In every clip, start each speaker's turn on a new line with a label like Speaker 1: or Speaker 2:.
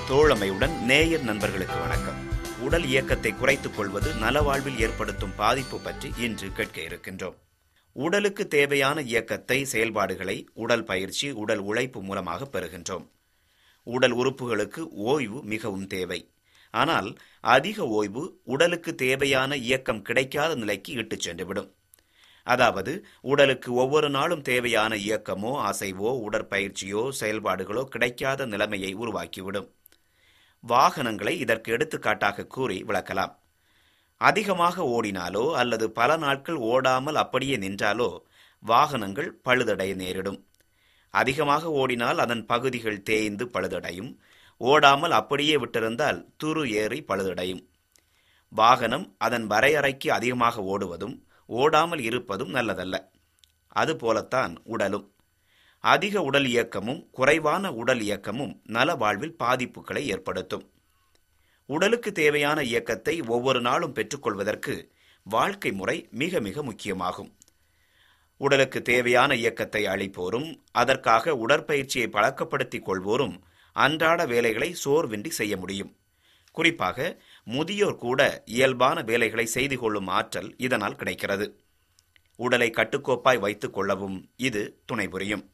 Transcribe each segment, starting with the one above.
Speaker 1: தோழமையுடன் நேயர் நண்பர்களுக்கு வணக்கம் உடல் இயக்கத்தை குறைத்துக் கொள்வது நலவாழ்வில் ஏற்படுத்தும் பாதிப்பு பற்றி இன்று கேட்க இருக்கின்றோம் உடலுக்கு தேவையான இயக்கத்தை செயல்பாடுகளை உடல் பயிற்சி உடல் உழைப்பு மூலமாக பெறுகின்றோம் உடல் உறுப்புகளுக்கு ஓய்வு மிகவும் தேவை ஆனால் அதிக ஓய்வு உடலுக்கு தேவையான இயக்கம் கிடைக்காத நிலைக்கு இட்டுச் சென்றுவிடும் அதாவது உடலுக்கு ஒவ்வொரு நாளும் தேவையான இயக்கமோ அசைவோ உடற்பயிற்சியோ செயல்பாடுகளோ கிடைக்காத நிலைமையை உருவாக்கிவிடும் வாகனங்களை இதற்கு எடுத்துக்காட்டாக கூறி விளக்கலாம் அதிகமாக ஓடினாலோ அல்லது பல நாட்கள் ஓடாமல் அப்படியே நின்றாலோ வாகனங்கள் பழுதடைய நேரிடும் அதிகமாக ஓடினால் அதன் பகுதிகள் தேய்ந்து பழுதடையும் ஓடாமல் அப்படியே விட்டிருந்தால் துரு ஏறி பழுதடையும் வாகனம் அதன் வரையறைக்கு அதிகமாக ஓடுவதும் ஓடாமல் இருப்பதும் நல்லதல்ல அதுபோலத்தான் உடலும் அதிக உடல் இயக்கமும் குறைவான உடல் இயக்கமும் நல வாழ்வில் பாதிப்புகளை ஏற்படுத்தும் உடலுக்கு தேவையான இயக்கத்தை ஒவ்வொரு நாளும் பெற்றுக்கொள்வதற்கு வாழ்க்கை முறை மிக மிக முக்கியமாகும் உடலுக்கு தேவையான இயக்கத்தை அளிப்போரும் அதற்காக உடற்பயிற்சியை பழக்கப்படுத்திக் கொள்வோரும் அன்றாட வேலைகளை சோர்வின்றி செய்ய முடியும் குறிப்பாக முதியோர் கூட இயல்பான வேலைகளை செய்து கொள்ளும் ஆற்றல் இதனால் கிடைக்கிறது உடலை கட்டுக்கோப்பாய் வைத்துக் கொள்ளவும் இது துணை புரியும்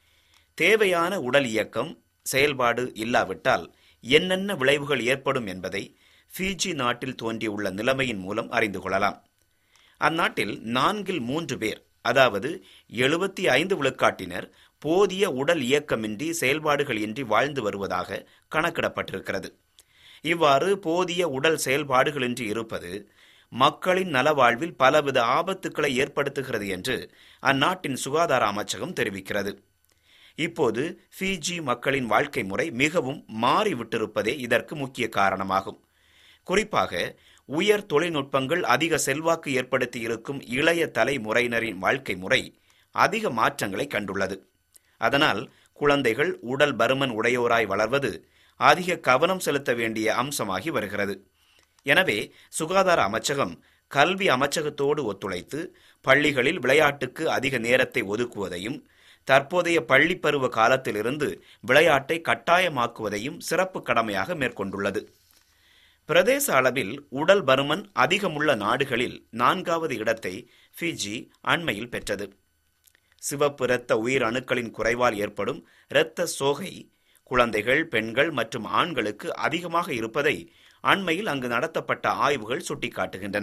Speaker 1: தேவையான உடல் இயக்கம் செயல்பாடு இல்லாவிட்டால் என்னென்ன விளைவுகள் ஏற்படும் என்பதை ஃபிஜி நாட்டில் தோன்றியுள்ள நிலைமையின் மூலம் அறிந்து கொள்ளலாம் அந்நாட்டில் நான்கில் மூன்று பேர் அதாவது எழுபத்தி ஐந்து விழுக்காட்டினர் போதிய உடல் இயக்கமின்றி செயல்பாடுகள் இன்றி வாழ்ந்து வருவதாக கணக்கிடப்பட்டிருக்கிறது இவ்வாறு போதிய உடல் செயல்பாடுகளின்றி இருப்பது மக்களின் நலவாழ்வில் பலவித ஆபத்துக்களை ஏற்படுத்துகிறது என்று அந்நாட்டின் சுகாதார அமைச்சகம் தெரிவிக்கிறது இப்போது ஃபிஜி மக்களின் வாழ்க்கை முறை மிகவும் மாறிவிட்டிருப்பதே இதற்கு முக்கிய காரணமாகும் குறிப்பாக உயர் தொழில்நுட்பங்கள் அதிக செல்வாக்கு ஏற்படுத்தி இருக்கும் இளைய தலைமுறையினரின் வாழ்க்கை முறை அதிக மாற்றங்களை கண்டுள்ளது அதனால் குழந்தைகள் உடல் பருமன் உடையோராய் வளர்வது அதிக கவனம் செலுத்த வேண்டிய அம்சமாகி வருகிறது எனவே சுகாதார அமைச்சகம் கல்வி அமைச்சகத்தோடு ஒத்துழைத்து பள்ளிகளில் விளையாட்டுக்கு அதிக நேரத்தை ஒதுக்குவதையும் தற்போதைய பள்ளி பருவ காலத்திலிருந்து விளையாட்டை கட்டாயமாக்குவதையும் சிறப்பு கடமையாக மேற்கொண்டுள்ளது பிரதேச அளவில் உடல் பருமன் அதிகமுள்ள நாடுகளில் நான்காவது இடத்தை ஃபிஜி அண்மையில் பெற்றது சிவப்பு இரத்த உயிர் அணுக்களின் குறைவால் ஏற்படும் இரத்த சோகை குழந்தைகள் பெண்கள் மற்றும் ஆண்களுக்கு அதிகமாக இருப்பதை அண்மையில் அங்கு நடத்தப்பட்ட ஆய்வுகள் சுட்டிக்காட்டுகின்றன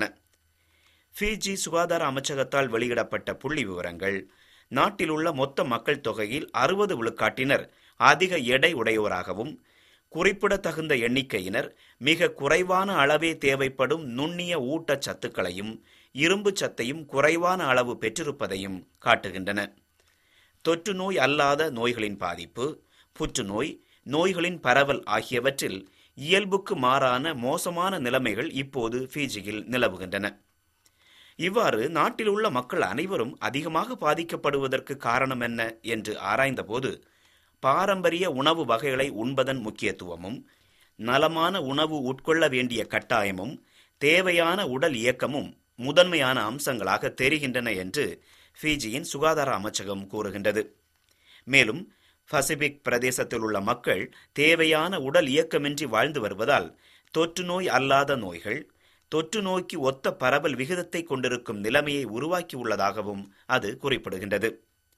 Speaker 1: ஃபிஜி சுகாதார அமைச்சகத்தால் வெளியிடப்பட்ட புள்ளி விவரங்கள் நாட்டில் உள்ள மொத்த மக்கள் தொகையில் அறுபது விழுக்காட்டினர் அதிக எடை உடையோராகவும் குறிப்பிடத்தகுந்த எண்ணிக்கையினர் மிக குறைவான அளவே தேவைப்படும் நுண்ணிய ஊட்டச்சத்துக்களையும் இரும்பு சத்தையும் குறைவான அளவு பெற்றிருப்பதையும் காட்டுகின்றன தொற்று நோய் அல்லாத நோய்களின் பாதிப்பு புற்றுநோய் நோய்களின் பரவல் ஆகியவற்றில் இயல்புக்கு மாறான மோசமான நிலைமைகள் இப்போது ஃபிஜியில் நிலவுகின்றன இவ்வாறு நாட்டில் உள்ள மக்கள் அனைவரும் அதிகமாக பாதிக்கப்படுவதற்கு காரணம் என்ன என்று ஆராய்ந்தபோது பாரம்பரிய உணவு வகைகளை உண்பதன் முக்கியத்துவமும் நலமான உணவு உட்கொள்ள வேண்டிய கட்டாயமும் தேவையான உடல் இயக்கமும் முதன்மையான அம்சங்களாக தெரிகின்றன என்று ஃபிஜியின் சுகாதார அமைச்சகம் கூறுகின்றது மேலும் பசிபிக் பிரதேசத்தில் உள்ள மக்கள் தேவையான உடல் இயக்கமின்றி வாழ்ந்து வருவதால் தொற்று நோய் அல்லாத நோய்கள் தொற்று நோய்க்கு ஒத்த பரவல் விகிதத்தை கொண்டிருக்கும் நிலைமையை உருவாக்கியுள்ளதாகவும் அது குறிப்பிடுகின்றது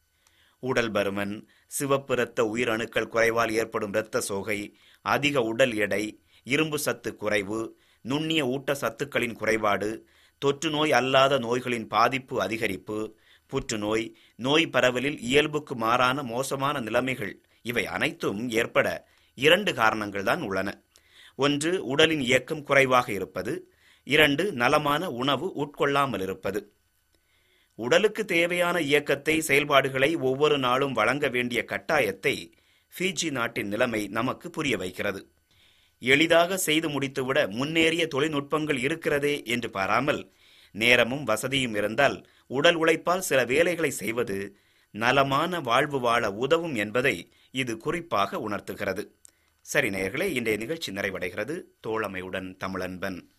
Speaker 1: உடல் பருமன் சிவப்பு இரத்த உயிரணுக்கள் குறைவால் ஏற்படும் இரத்த சோகை அதிக உடல் எடை இரும்பு சத்து குறைவு நுண்ணிய ஊட்ட சத்துக்களின் குறைபாடு தொற்று நோய் அல்லாத நோய்களின் பாதிப்பு அதிகரிப்பு புற்றுநோய் நோய் பரவலில் இயல்புக்கு மாறான மோசமான நிலைமைகள் இவை அனைத்தும் ஏற்பட இரண்டு காரணங்கள் தான் உள்ளன ஒன்று உடலின் இயக்கம் குறைவாக இருப்பது இரண்டு நலமான உணவு உட்கொள்ளாமல் இருப்பது உடலுக்கு தேவையான இயக்கத்தை செயல்பாடுகளை ஒவ்வொரு நாளும் வழங்க வேண்டிய கட்டாயத்தை ஃபிஜி நாட்டின் நிலைமை நமக்கு புரிய வைக்கிறது எளிதாக செய்து முடித்துவிட முன்னேறிய தொழில்நுட்பங்கள் இருக்கிறதே என்று பாராமல் நேரமும் வசதியும் இருந்தால் உடல் உழைப்பால் சில வேலைகளை செய்வது நலமான வாழ்வு வாழ உதவும் என்பதை இது குறிப்பாக உணர்த்துகிறது சரி நேயர்களே இன்றைய நிகழ்ச்சி நிறைவடைகிறது தோழமையுடன் தமிழன்பன்